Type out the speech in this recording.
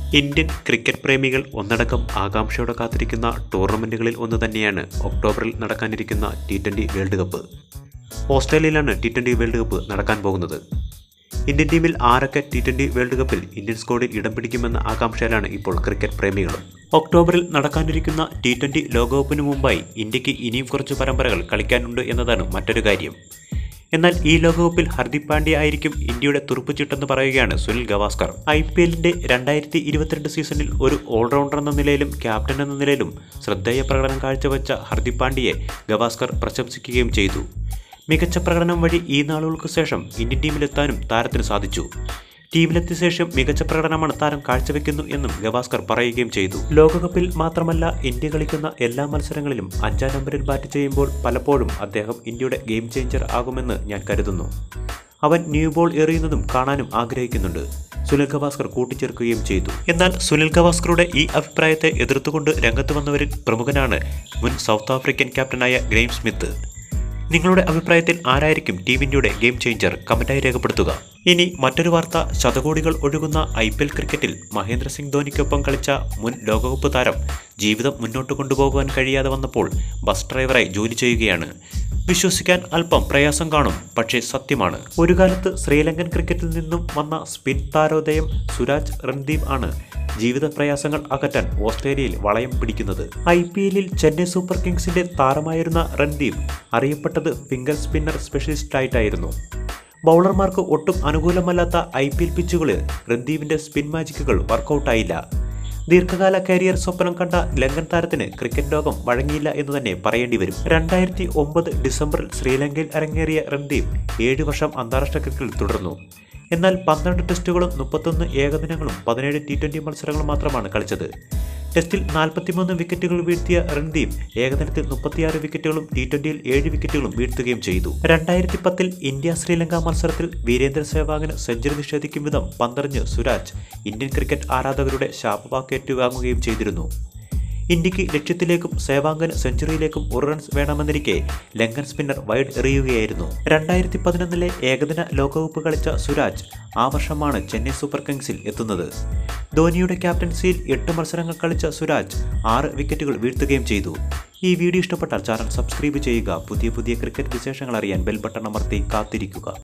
Indian cricket പ്രേമികൾ ഒന്നടക്കം ആകാംക്ഷയോടെ കാത്തിരിക്കുന്ന ടൂർണമെൻറ്റുകളിൽ ഒന്ന് തന്നെയാണ് ഒക്ടോബറിൽ നടക്കാനിരിക്കുന്ന ടി ട്വൻ്റി വേൾഡ് കപ്പ് ഓസ്ട്രേലിയയിലാണ് ടി ട്വൻ്റി വേൾഡ് കപ്പ് നടക്കാൻ പോകുന്നത് ഇന്ത്യൻ ടീമിൽ ആരൊക്കെ ടി ട്വൻ്റി വേൾഡ് കപ്പിൽ ഇന്ത്യൻ സ്ക്വാഡിൽ ഇടം പിടിക്കുമെന്ന ആകാംക്ഷയിലാണ് ഇപ്പോൾ ക്രിക്കറ്റ് പ്രേമികളും ഒക്ടോബറിൽ നടക്കാനിരിക്കുന്ന ടി ട്വൻ്റി ലോകകപ്പിന് മുമ്പായി ഇന്ത്യക്ക് ഇനിയും കുറച്ച് പരമ്പരകൾ കളിക്കാനുണ്ട് എന്നതാണ് മറ്റൊരു കാര്യം എന്നാൽ ഈ ലോകകപ്പിൽ ഹർദിക് പാണ്ഡ്യ ആയിരിക്കും ഇന്ത്യയുടെ തുറുപ്പുചിട്ടെന്ന് പറയുകയാണ് സുനിൽ ഗവാസ്കർ ഐ പി എല്ലിന്റെ രണ്ടായിരത്തി ഇരുപത്തിരണ്ട് സീസണിൽ ഒരു ഓൾറൗണ്ടർ എന്ന നിലയിലും ക്യാപ്റ്റൻ എന്ന നിലയിലും ശ്രദ്ധേയ പ്രകടനം കാഴ്ചവെച്ച ഹർദിക് പാണ്ഡ്യയെ ഗവാസ്കർ പ്രശംസിക്കുകയും ചെയ്തു മികച്ച പ്രകടനം വഴി ഈ നാളുകൾക്ക് ശേഷം ഇന്ത്യൻ ടീമിലെത്താനും താരത്തിന് സാധിച്ചു ടീമിലെത്തിയ ശേഷം മികച്ച പ്രകടനമാണ് താരം കാഴ്ചവെക്കുന്നു എന്നും ഗവാസ്കർ പറയുകയും ചെയ്തു ലോകകപ്പിൽ മാത്രമല്ല ഇന്ത്യ കളിക്കുന്ന എല്ലാ മത്സരങ്ങളിലും അഞ്ചാം നമ്പറിൽ ബാറ്റ് ചെയ്യുമ്പോൾ പലപ്പോഴും അദ്ദേഹം ഇന്ത്യയുടെ ഗെയിം ചേഞ്ചർ ആകുമെന്ന് ഞാൻ കരുതുന്നു അവൻ ന്യൂ ബോൾ എറിയുന്നതും കാണാനും ആഗ്രഹിക്കുന്നുണ്ട് സുനിൽ ഗവാസ്കർ കൂട്ടിച്ചേർക്കുകയും ചെയ്തു എന്നാൽ സുനിൽ ഗവാസ്കറുടെ ഈ അഭിപ്രായത്തെ എതിർത്തുകൊണ്ട് രംഗത്ത് വന്നവരിൽ പ്രമുഖനാണ് മുൻ സൗത്ത് ആഫ്രിക്കൻ ക്യാപ്റ്റനായ ഗ്രെയിം സ്മിത്ത് നിങ്ങളുടെ അഭിപ്രായത്തിൽ ആരായിരിക്കും ടീം ഇന്ത്യയുടെ ഗെയിം ചേഞ്ചർ കമന്റായി രേഖപ്പെടുത്തുക ഇനി മറ്റൊരു വാർത്ത ശതകോടികൾ ഒഴുകുന്ന ഐ പി എൽ ക്രിക്കറ്റിൽ മഹേന്ദ്ര സിംഗ് ധോനിക്കൊപ്പം കളിച്ച മുൻ ലോകകപ്പ് താരം ജീവിതം മുന്നോട്ട് കൊണ്ടുപോകുവാൻ കഴിയാതെ വന്നപ്പോൾ ബസ് ഡ്രൈവറായി ജോലി ചെയ്യുകയാണ് വിശ്വസിക്കാൻ അല്പം പ്രയാസം കാണും പക്ഷേ സത്യമാണ് ഒരു കാലത്ത് ശ്രീലങ്കൻ ക്രിക്കറ്റിൽ നിന്നും വന്ന സ്പിൻ താരോദയം സുരാജ് റൺദീപ് ആണ് ജീവിത പ്രയാസങ്ങൾ അകറ്റാൻ ഓസ്ട്രേലിയയിൽ വളയം പിടിക്കുന്നത് ഐ പി എല്ലിൽ ചെന്നൈ സൂപ്പർ കിങ്സിന്റെ താരമായിരുന്ന റൺദീപ് അറിയപ്പെട്ടത് ഫിംഗർ സ്പിന്നർ സ്പെഷ്യലിസ്റ്റായിട്ടായിരുന്നു ബൗളർമാർക്ക് ഒട്ടും അനുകൂലമല്ലാത്ത ഐ പി എൽ പിച്ചുകളിൽ റൺദീപിന്റെ സ്പിൻ മാജിക്കുകൾ വർക്കൗട്ടായില്ല ദീർഘകാല കരിയർ സ്വപ്നം കണ്ട ലങ്കൻ താരത്തിന് ക്രിക്കറ്റ് ലോകം വഴങ്ങിയില്ല എന്ന് തന്നെ പറയേണ്ടി വരും രണ്ടായിരത്തി ഒമ്പത് ഡിസംബറിൽ ശ്രീലങ്കയിൽ അരങ്ങേറിയ റൺദീപ് ഏഴ് വർഷം അന്താരാഷ്ട്ര ക്രിക്കറ്റിൽ തുടർന്നു എന്നാൽ പന്ത്രണ്ട് ടെസ്റ്റുകളും മുപ്പത്തൊന്ന് ഏകദിനങ്ങളും പതിനേഴ് ടി ട്വൻ്റി മത്സരങ്ങളും മാത്രമാണ് കളിച്ചത് ടെസ്റ്റിൽ നാൽപ്പത്തിമൂന്ന് വിക്കറ്റുകൾ വീഴ്ത്തിയ റൺദീപ് ഏകദിനത്തിൽ മുപ്പത്തിയാറ് വിക്കറ്റുകളും ടി ട്വന്റിയിൽ ഏഴ് വിക്കറ്റുകളും വീഴ്ത്തുകയും ചെയ്തു രണ്ടായിരത്തി പത്തിൽ ഇന്ത്യ ശ്രീലങ്ക മത്സരത്തിൽ വീരേന്ദ്ര സേവാഗിന് സെഞ്ചുറി നിഷേധിക്കും വിധം പന്തറിഞ്ഞ് സുരാജ് ഇന്ത്യൻ ക്രിക്കറ്റ് ആരാധകരുടെ ശാപവാക്ക് ഏറ്റുവാങ്ങുകയും ചെയ്തിരുന്നു ഇന്ത്യക്ക് ലക്ഷ്യത്തിലേക്കും സേവാങ്കന് സെഞ്ചുറിയിലേക്കും ഒരു റൺസ് വേണമെന്നിരിക്കെ ലങ്കൻ സ്പിന്നർ വൈഡ് എറിയുകയായിരുന്നു രണ്ടായിരത്തി പതിനൊന്നിലെ ഏകദിന ലോകകപ്പ് കളിച്ച സുരാജ് ആ വർഷമാണ് ചെന്നൈ സൂപ്പർ കിങ്സിൽ എത്തുന്നത് ധോനിയുടെ ക്യാപ്റ്റൻസിയിൽ എട്ട് മത്സരങ്ങൾ കളിച്ച സുരാജ് ആറ് വിക്കറ്റുകൾ വീഴ്ത്തുകയും ചെയ്തു ഈ വീഡിയോ ഇഷ്ടപ്പെട്ടാൽ ചാനൽ സബ്സ്ക്രൈബ് ചെയ്യുക പുതിയ പുതിയ ക്രിക്കറ്റ് വിശേഷങ്ങൾ അറിയാൻ ബെൽ ബട്ടൺ അമർത്തി കാത്തിരിക്കുക